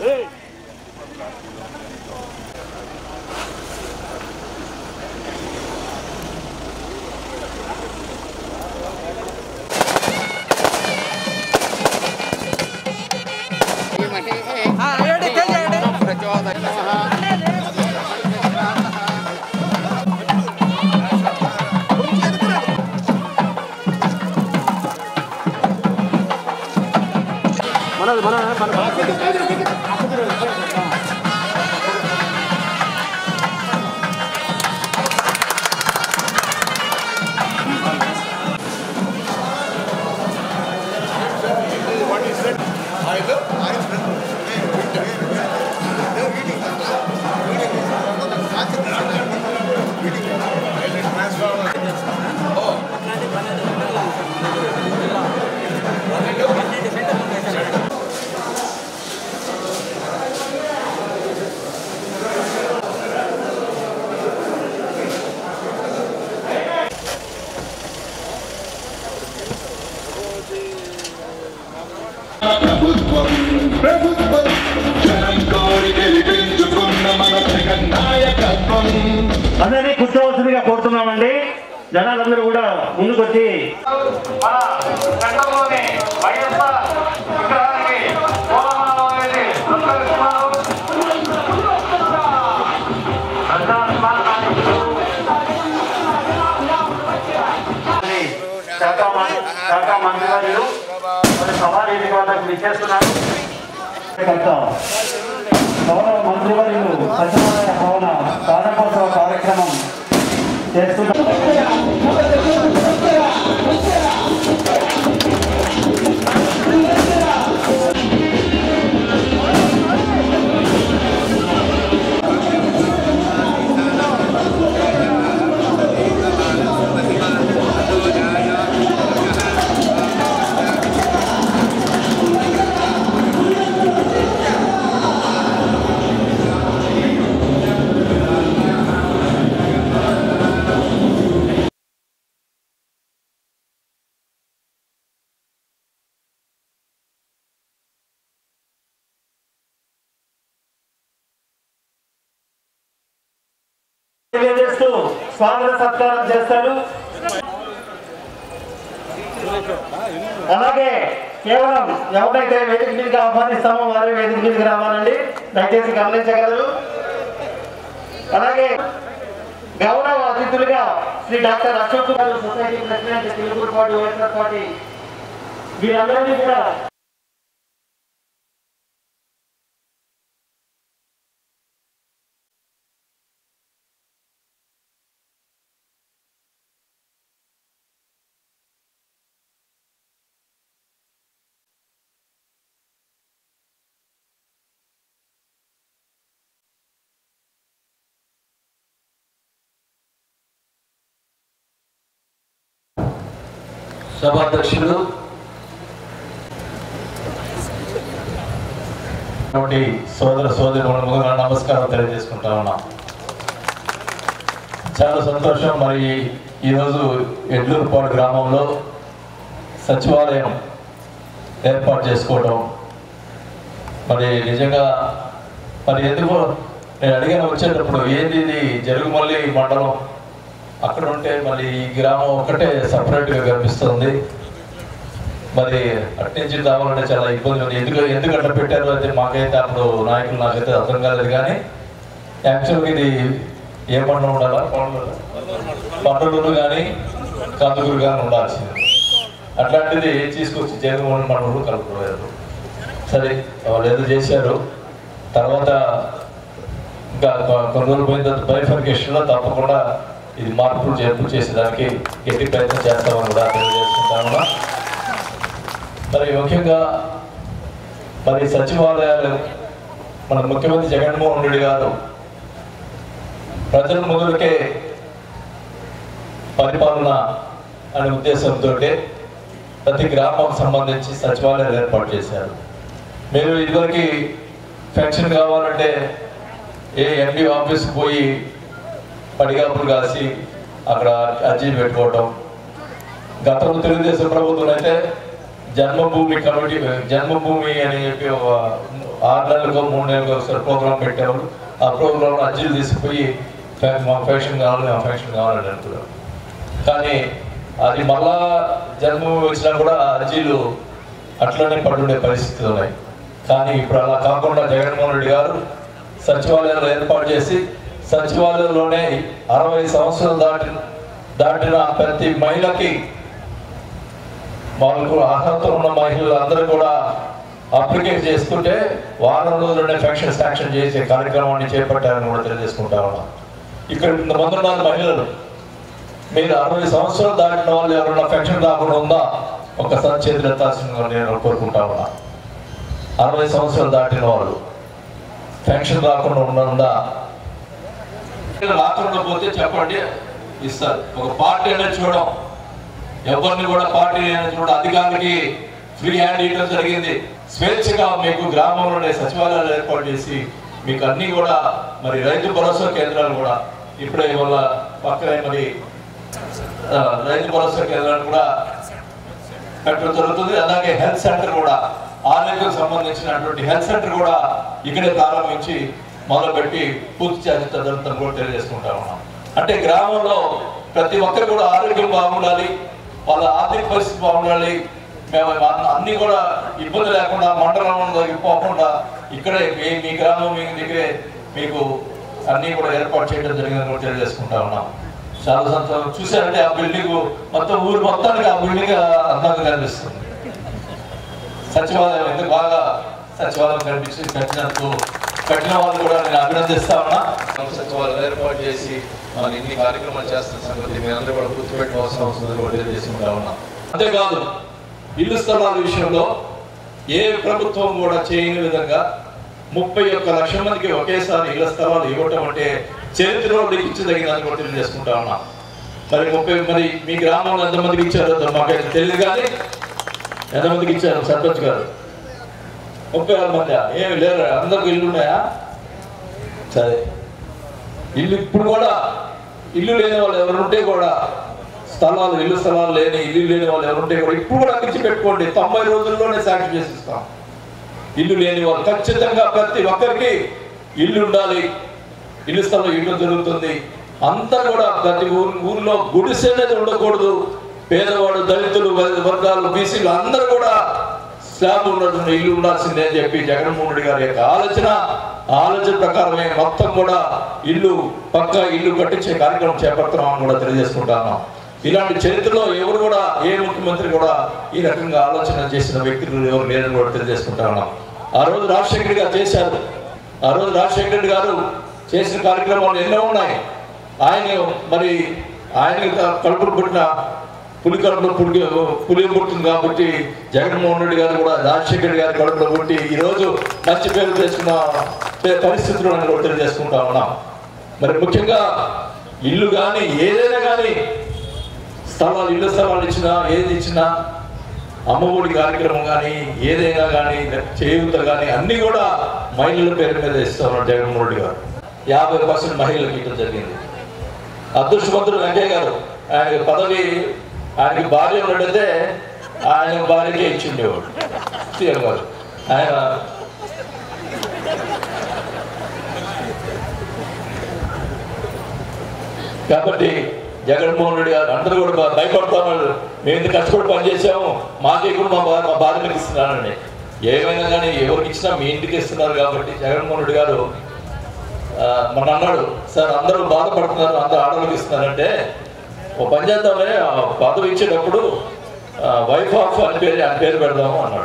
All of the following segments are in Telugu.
ప్రభుత్వం ప్రభుత్వం జనం కోరి గెలిపించుకున్న మన జగన్ నాయకత్వం అందరినీ కూర్చోవలసిందిగా కోరుతున్నామండి జనాలందరూ కూడా ముందుకొచ్చి మన సంఘంలోని వైఎస్ఆర్ విగ్రహానికి పూలమాల వేసి సత్కరిస్తున్నారు. శాఖ మం- శాఖ మంత్రి వర్యులు మరి సభారీతి వద్దకు విచ్చేస్తున్నారు గౌరవ మంత్రివర్యులు సచివాలయ భవన ప్రారంభోత్సవ కార్యక్రమం చేస్తున్నారు తెలియజేస్తూ స్వాగత సత్కారం చేస్తారు అలాగే కేవలం ఎవరైతే వేదిక మీదకి ఆహ్వానిస్తామో వారే వేదిక మీదకి రావాలండి దయచేసి గమనించగలరు అలాగే గౌరవ అతిథులుగా Shri doctor Ashok Kumar society president Telugu party YSR party వీరందరినీ కూడా సభాధ్యక్షులు కాబట్టి సోదర సోదరి ముందుగా నమస్కారం తెలియజేసుకుంటా ఉన్నాం చాలా సంతోషం మరి ఈరోజు ఎడ్లూరుపాడు గ్రామంలో సచివాలయం ఏర్పాటు చేసుకోవడం మరి నిజంగా మరి ఎందుకు నేను అడిగిన వచ్చేటప్పుడు ఏంది ఇది జరుగుమల్లి మండలం అక్కడ ఉంటే మరి ఈ గ్రామం ఒకటే సపరేట్గా కనిపిస్తుంది మరి అట్నుంచి రావాలంటే చాలా ఇబ్బంది ఉంది ఎందుకు ఎందుకు అట్లా పెట్టారు అయితే మాకైతే అప్పుడు నాయకులు నాకైతే అర్థం కాలేదు కానీ యాక్చువల్గా ఇది ఏ మండలం ఉండాలా పండుగలు కానీ కందుకూరు కానీ ఉండాల్సింది అట్లాంటిది తీసుకొచ్చి జగన్మోహన్ మండలం కలుపుకోలేదు సరే వాళ్ళు ఏదో చేశారు తర్వాత ఇంకా కొ- కొన్ని రోజులు పోయిన తర్వాత బైఫర్కేషన్లో తప్పకుండా ఇది మార్పులు చేర్పులు చేసేదానికి గట్టి ప్రయత్నం చేస్తామని కూడా తెలియజేసుకుంటాను మరి ముఖ్యంగా మరి సచివాలయాలు మన ముఖ్యమంత్రి జగన్మోహన్ రెడ్డి గారు ప్రజల ముందుకే పరిపాలన అనే ఉద్దేశంతో ప్రతి గ్రామం సంబంధించి సచివాలయాలు ఏర్పాటు చేశారు మీరు ఇదివరకు పెన్షన్ కావాలంటే ఏ ఎండి ఆఫీస్కి పోయి పడిగాపులు కాసి అక్కడ అర్జీ పెట్టుకోవటం గతంలో తెలుగుదేశం ప్రభుత్వం అయితే జన్మభూమి కమిటీ జన్మభూమి అని చెప్పి ఒక ఆరు నెలలకు మూడు నెలలకు ఒకసారి ప్రోగ్రామ్ పెట్టేవాళ్ళు ఆ ప్రోగ్రాంలో అర్జీలు తీసుకుపోయి ఫ్యా- మా ఫ్యాషన్ కావాలి మా ఫ్యాషన్ కావాలని అంటున్నారు కానీ అది మళ్ళా జన్మభూమి వచ్చినా కూడా అర్జీలు అట్లనే పడుండే పరిస్థితులు ఉన్నాయి కానీ ఇప్పుడు అలా కాకుండా జగన్మోహన్ రెడ్డి గారు సచివాలయాలు ఏర్పాటు చేసి సచివాలయంలోనే అరవై సంవత్సరాలు దాటిన దాటిన ప్రతి మహిళకి వాళ్ళకు అర్హత ఉన్న మహిళలు అందరూ కూడా అప్లికేట్ చేసుకుంటే వారం రోజుల్లోనే పెన్షన్ శాంక్షన్ చేసే కార్యక్రమాన్ని చేపట్టారని కూడా తెలియజేసుకుంటా ఉన్నాం ఇక్కడ ఇంతమంది ఉన్నారు మహిళలు మీరు అరవై సంవత్సరాలు దాటిన వాళ్ళు ఎవరైనా పెన్షన్ రాకుండా ఉందా ఒకసారి చేతులు ఎత్తాల్సిందిగా నేను కోరుకుంటా ఉన్నా అరవై సంవత్సరాలు దాటిన వాళ్ళు పెన్షన్ రాకుండా ఉన్న- ఉందా రాకుండా పోతే చెప్పండి ఇస్తారు ఒక పార్టీ అనేది చూడం ఎవరిని కూడా పార్టీ అనేది చూడ అధికారికి ఫ్రీ హ్యాండ్ ఇవ్వడం జరిగింది స్వేచ్ఛగా మీకు గ్రామంలోనే సచివాలయాలు ఏర్పాటు చేసి మీకు అన్ని కూడా మరి రైతు భరోసా కేంద్రాలు కూడా ఇప్పుడే వాళ్ళ పక్కనే మరి ఆ, రైతు భరోసా కేంద్రాలు కూడా పెట్టడం జరుగుతుంది అలాగే హెల్త్ సెంటర్ కూడా ఆరోగ్యం సంబంధించినటువంటి హెల్త్ సెంటర్ కూడా ఇక్కడే ప్రారంభించి మొదలుపెట్టి పూర్తి చేత జరుగుతుందని కూడా తెలియజేసుకుంటా ఉన్నాం అంటే గ్రామంలో ప్రతి ఒక్కరు కూడా ఆరోగ్యం బాగుండాలి వాళ్ళ ఆర్థిక పరిస్థితి బాగుండాలి మేము అన్ని- అన్ని కూడా ఇబ్బంది లేకుండా మండలంలో పోకుండా ఇక్కడే మీ- మీ గ్రామం మీ దగ్గరే మీకు అన్ని కూడా ఏర్పాటు చేయడం జరిగిందని కూడా తెలియజేసుకుంటా ఉన్నాం చాలా సంతోషం చూసారంటే ఆ బిల్డింగ్ మొత్తం ఊరు మొత్తానికి ఆ బిల్డింగ్ అందంగా కనిపిస్తుంది సచివాలయం ఎంత బాగా సచివాలయం కనిపించి కట్టినందుకు కట్టిన వాళ్ళు కూడా నేను అభినందిస్తా ఉన్నా సచివాలయం ఏర్పాటు చేసి మన ఇన్ని కార్యక్రమాలు చేస్తున్న సంగతి మీరందరూ కూడా గుర్తుపెట్టుకోవాల్సిన అవసరం ఉందని కూడా తెలియజేసుకుంటా ఉన్నా అంతేకాదు ఇల్లు స్థలాల విషయంలో ఏ ప్రభుత్వం కూడా చేయని విధంగా ముప్పై ఒక్క లక్షల మందికి ఒకేసారి ఇళ్ల స్థలాలు ఇవ్వటం అంటే చరిత్రలో లిఖించదగినది కూడా తెలియజేసుకుంటా ఉన్నా మరి ముప్పై మరి మీ గ్రామంలో ఎంతమందికి ఇచ్చారో మాకైతే తెలియదు కానీ ఎంతమందికి ఇచ్చారు సర్పంచ్ గారు ముప్పై ఆరు మంది ఏమి లేరు అందరికి ఇల్లు ఉన్నాయా సరే ఇల్లు ఇప్పుడు కూడా ఇల్లు లేని వాళ్ళు ఎవరుంటే కూడా స్థలాలు ఇల్లు స్థలాలు లేని ఇల్లు లేని వాళ్ళు ఎవరుంటే కూడా ఇప్పుడు కూడా పిచ్చి పెట్టుకోండి తొంభై రోజుల్లోనే సాక్షి చేసి ఇస్తాం ఇల్లు లేని వాళ్ళు ఖచ్చితంగా ప్రతి ఒక్కరికి ఇల్లు ఉండాలి ఇల్లు స్థలం ఇవ్వడం జరుగుతుంది అంతా కూడా ప్రతి ఊరు ఊరిలో గుడిసె అనేది ఉండకూడదు పేదవాడు దళితులు వర్గ- వర్గాలు బీసీలు అందరూ కూడా స్లాబ్ ఉన్నటువంటి ఇల్లు ఉండాల్సిందే అని చెప్పి జగన్మోహన్ రెడ్డి గారి యొక్క ఆలోచన ఆ ఆలోచన ప్రకారమే మొత్తం కూడా ఇల్లు పక్క ఇల్లు కట్టించే కార్యక్రమం చేపడుతున్నామని కూడా తెలియజేసుకుంటాను ఇలాంటి చరిత్రలో ఎవరు కూడా ఏ ముఖ్యమంత్రి కూడా ఈ రకంగా ఆలోచన చేసిన వ్యక్తులు ఎవరు లేరని కూడా తెలియజేసుకుంటా ఉన్నాం ఆ రోజు రాజశేఖర రెడ్డి గారు చేశారు ఆ రోజు రాజశేఖర రెడ్డి గారు చేసిన కార్యక్రమాలు ఎన్నో ఉన్నాయి ఆయన మరి ఆయన కడుపులు పుట్టిన పులి కడుపులో పుట్టి పులి పుట్టింది కాబట్టి జగన్మోహన్ రెడ్డి గారు కూడా రాజశేఖర రెడ్డి గారి కడుపులో పుట్టి ఈ రోజు మంచి పేరు తెచ్చుకున్న పే- పరిస్థితులు అని కూడా తెలియజేసుకుంటా ఉన్నాం మరి ముఖ్యంగా ఇల్లు కానీ ఏదైనా కానీ స్థలాలు ఇల్లు స్థలాలు ఇచ్చినా ఏది ఇచ్చినా అమ్మఒడి కార్యక్రమం కానీ ఏదైనా కానీ చేయూత కానీ అన్ని కూడా మహిళల పేరు మీద ఇస్తున్నారు జగన్మోహన్ రెడ్డి గారు యాభై పర్సెంట్ మహిళలకు ఇవ్వడం జరిగింది అదృష్టవంతుడు వెంకయ్య గారు ఆయన పదవి ఆయనకి భార్య ఉన్నట్టయితే ఆయన భార్యకే ఇచ్చిండేవాడు సీఎం గారు ఆయన కాబట్టి జగన్మోహన్ రెడ్డి గారు అందరూ కూడా భ- భయపడుతున్నారు మేము ఇంత కష్టపడి పనిచేసాము మాకే కూడా మా బా- మా బాధ్యతకి ఇస్తున్నారండి ఏమైనా కానీ ఎవరికి ఇచ్చినా మీ ఇంటికి ఇస్తున్నారు కాబట్టి జగన్మోహన్ రెడ్డి గారు ఆ, మన అన్నాడు సార్ అందరూ బాధపడుతున్నారు అందరూ ఆడవాళ్ళకి ఇస్తున్నారంటే ఓ పని చేద్దామే ఆ పదవి ఇచ్చేటప్పుడు వైఫ్ ఆఫ్ అని పేరు ఆయన పేరు పెడదాము అన్నాడు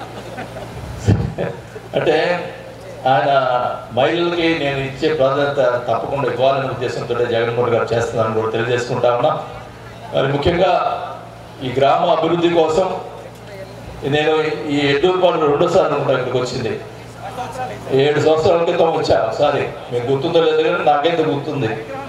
అంటే ఆయన మహిళలకి నేను ఇచ్చే ప్రాధాన్యత తప్పకుండా ఇవ్వాలనే ఉద్దేశంతో జగన్మోహన్ గారు చేస్తున్నారని కూడా తెలియజేసుకుంటా ఉన్నా మరి ముఖ్యంగా ఈ గ్రామ అభివృద్ధి కోసం నేను ఈ ఎడ్డూరుపాడు రెండోసారి అనుకుంటా ఇక్కడికి వచ్చింది ఏడు సంవత్సరాల క్రితం వచ్చా ఒకసారి మీకు గుర్తుందో లేదో కానీ నాకైతే గుర్తుంది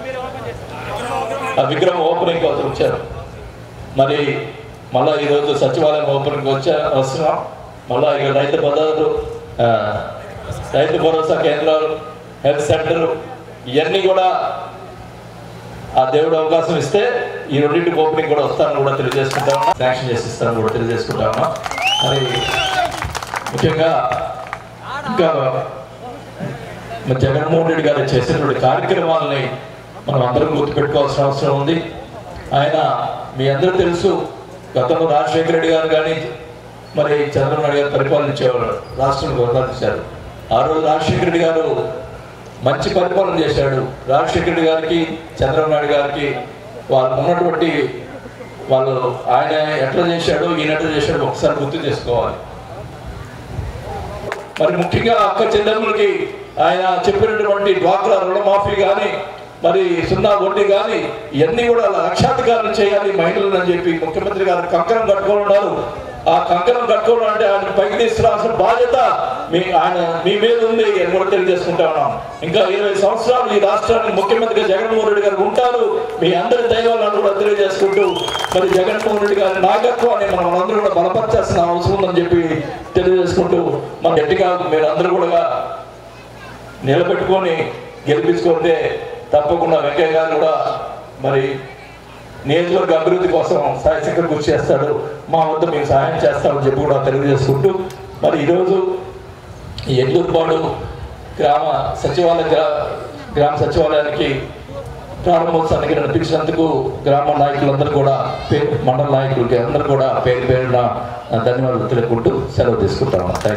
ఆ విగ్రహం ఓపెనింగ్ కోసం వచ్చారు మరి మళ్ళా ఈరోజు సచివాలయం ఓపెనింగ్ వచ్చా వస్తున్నాం మళ్ళా ఇక రైతు బజారు ఆ, రైతు భరోసా కేంద్రాలు హెల్త్ సెంటర్ ఇవన్నీ కూడా ఆ దేవుడు అవకాశం ఇస్తే ఈ రెండింటి ఓపెనింగ్ కూడా వస్తానని కూడా తెలియజేసుకుంటా ఉన్నా శాంక్షన్ చేసి ఇస్తానని కూడా తెలియజేసుకుంటా ఉన్నా మరి ముఖ్యంగా ఇంకా మన జగన్మోహన్ రెడ్డి గారు చేసినటువంటి కార్యక్రమాలని మనం అందరం గుర్తుపెట్టుకోవాల్సిన అవసరం ఉంది ఆయన మీ అందరూ తెలుసు గతంలో రాజశేఖర రెడ్డి గారు కానీ మరి చంద్రబాబు నాయుడు గారు పరిపాలించేవారు రాష్ట్రాన్ని పరిపాలించారు ఆ రోజు రాజశేఖర రెడ్డి గారు మంచి పరిపాలన చేశాడు రాజశేఖర రెడ్డి గారికి చంద్రబాబు నాయుడు గారికి వాళ్ళకు ఉన్నటువంటి వాళ్ళు ఆయన ఎట్లా చేశాడో ఈయన ఎట్లా చేశాడో ఒకసారి గుర్తు చేసుకోవాలి మరి ముఖ్యంగా అక్క చెల్లెమ్మలకి ఆయన చెప్పినటువంటి డ్వాక్రా రుణమాఫీ కానీ మరి సున్నా వడ్డీ కానీ ఇవన్నీ కూడా లక్షాధికారులు చేయాలి మహిళలు అని చెప్పి ముఖ్యమంత్రి గారు కంకణం కట్టుకొని ఉన్నారు ఆ కంకణం కట్టుకోవడం అంటే ఆయన పైకి తీసుకురావాల్సిన బాధ్యత మీ ఆయన మీ మీద ఉంది అని కూడా తెలియజేసుకుంటా ఉన్నాం ఇంకా ఇరవై సంవత్సరాలు ఈ రాష్ట్రానికి ముఖ్యమంత్రిగా జగన్మోహన్ రెడ్డి గారు ఉంటారు మీ అందరి దైవాలను కూడా తెలియజేసుకుంటూ మరి జగన్మోహన్ రెడ్డి గారి నాయకత్వాన్ని మనం అందరూ కూడా బలపరచాల్సిన అవసరం ఉందని చెప్పి తెలియజేసుకుంటూ మన గట్టిగా మీరు అందరూ కూడా నిలబెట్టుకొని గెలిపించుకుంటే తప్పకుండా వెంకయ్య గారు కూడా మరి నియోజకవర్గ అభివృద్ధి కోసం సాయశక్తి కృషి చేస్తాడు మా వద్ద మేము సహాయం చేస్తామని చెప్పి కూడా తెలియజేసుకుంటూ మరి ఈరోజు ఈ ఎడ్లూరుపాడు గ్రామ సచివాలయ గ్రా- గ్రామ సచివాలయానికి ప్రారంభోత్సవానికి నడిపించినందుకు గ్రామ నాయకులందరూ కూడా పేరు మండల నాయకులకి అందరూ కూడా పేరు పేరున ధన్యవాదాలు తెలుపుకుంటూ సెలవు తీసుకుంటాము థాంక్యూ.